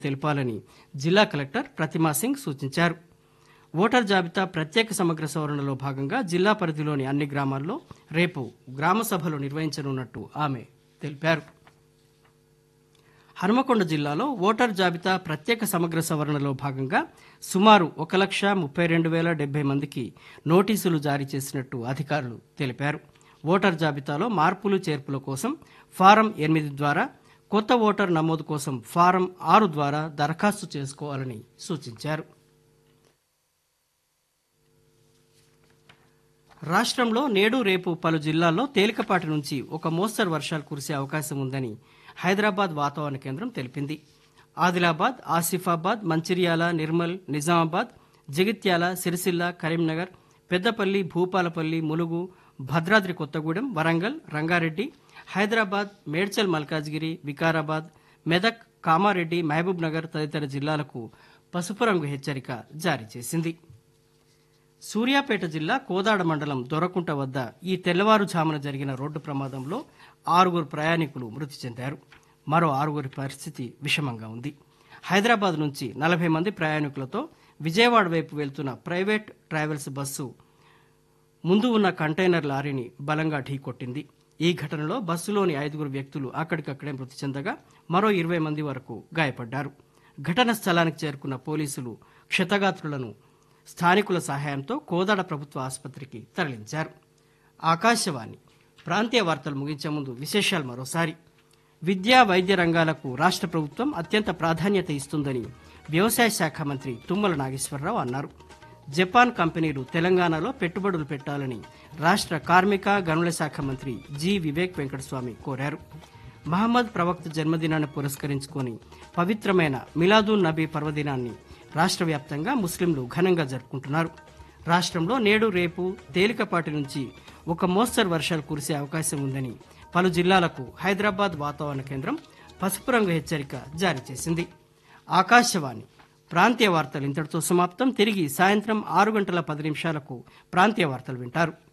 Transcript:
తెలపాలని జిల్లా కలెక్టర్ ప్రతిమా సింగ్ సూచించారు ఓటర్ జాబితా ప్రత్యేక సమగ్ర సవరణలో భాగంగా జిల్లా పరిధిలోని అన్ని గ్రామాల్లో రేపు గ్రామ సభలు నిర్వహించనున్నట్టు ఆమె తెలిపారు హనుమకొండ జిల్లాలో ఓటర్ జాబితా ప్రత్యేక సమగ్ర సవరణలో భాగంగా సుమారు ఒక లక్ష ముప్పై రెండు వేల డెబ్బై మందికి నోటీసులు జారీ చేసినట్టు అధికారులు తెలిపారు ఓటర్ జాబితాలో మార్పులు చేర్పుల కోసం ఫారం ఎనిమిది ద్వారా కొత్త ఓటర్ నమోదు కోసం ఫారం ఆరు ద్వారా దరఖాస్తు చేసుకోవాలని సూచించారు రాష్ట్రంలో నేడు రేపు పలు జిల్లాల్లో తేలికపాటి నుంచి ఒక మోస్తరు వర్షాలు కురిసే అవకాశం ఉందని హైదరాబాద్ వాతావరణ కేంద్రం తెలిపింది ఆదిలాబాద్ ఆసిఫాబాద్ మంచిర్యాల నిర్మల్ నిజామాబాద్ జగిత్యాల సిరిసిల్ల కరీంనగర్ పెద్దపల్లి భూపాలపల్లి ములుగు భద్రాద్రి కొత్తగూడెం వరంగల్ రంగారెడ్డి హైదరాబాద్ మేడ్చల్ మల్కాజ్గిరి వికారాబాద్ మెదక్ కామారెడ్డి మహబూబ్ నగర్ తదితర జిల్లాలకు పసుపు రంగు హెచ్చరిక జారీ చేసింది సూర్యాపేట జిల్లా కోదాడ మండలం దొరకుంట వద్ద ఈ తెల్లవారుజామున జరిగిన రోడ్డు ప్రమాదంలో ఆరుగురు ప్రయాణికులు మృతి చెందారు మరో ఆరుగురి పరిస్థితి విషమంగా ఉంది హైదరాబాద్ నుంచి నలభై మంది ప్రయాణికులతో విజయవాడ వైపు వెళ్తున్న ప్రైవేట్ ట్రావెల్స్ బస్సు ముందు ఉన్న కంటైనర్ లారీని బలంగా ఢీకొట్టింది ఈ ఘటనలో బస్సులోని ఐదుగురు వ్యక్తులు అక్కడికక్కడే మృతి చెందగా మరో ఇరవై మంది వరకు గాయపడ్డారు ఘటన స్థలానికి చేరుకున్న పోలీసులు క్షతగాత్రులను స్థానికుల సహాయంతో కోదాడ ప్రభుత్వ ఆసుపత్రికి తరలించారు ఆకాశవాణి ప్రాంతీయ వార్తలు ముగించే ముందు విశేషాలు మరోసారి విద్యా వైద్య రంగాలకు రాష్ట్ర ప్రభుత్వం అత్యంత ప్రాధాన్యత ఇస్తుందని వ్యవసాయ శాఖ మంత్రి తుమ్మల నాగేశ్వరరావు అన్నారు జపాన్ కంపెనీలు తెలంగాణలో పెట్టుబడులు పెట్టాలని రాష్ట్ర కార్మిక గనుల శాఖ మంత్రి జి వివేక్ వెంకటస్వామి కోరారు మహమ్మద్ ప్రవక్త జన్మదినాన్ని పురస్కరించుకొని పవిత్రమైన మిలాదూన్ నబీ పర్వదినాన్ని రాష్ట్ర వ్యాప్తంగా ముస్లింలు ఘనంగా జరుపుకుంటున్నారు రాష్ట్రంలో నేడు రేపు తేలికపాటి నుంచి ఒక మోస్తరు వర్షాలు కురిసే అవకాశం ఉందని పలు జిల్లాలకు హైదరాబాద్ వాతావరణ కేంద్రం పసుపు రంగు హెచ్చరిక జారీ చేసింది ఆకాశవాణి ప్రాంతీయ వార్తలు ఇంతటితో సమాప్తం తిరిగి సాయంత్రం ఆరు గంటల పది నిమిషాలకు ప్రాంతీయ వార్తలు వింటారు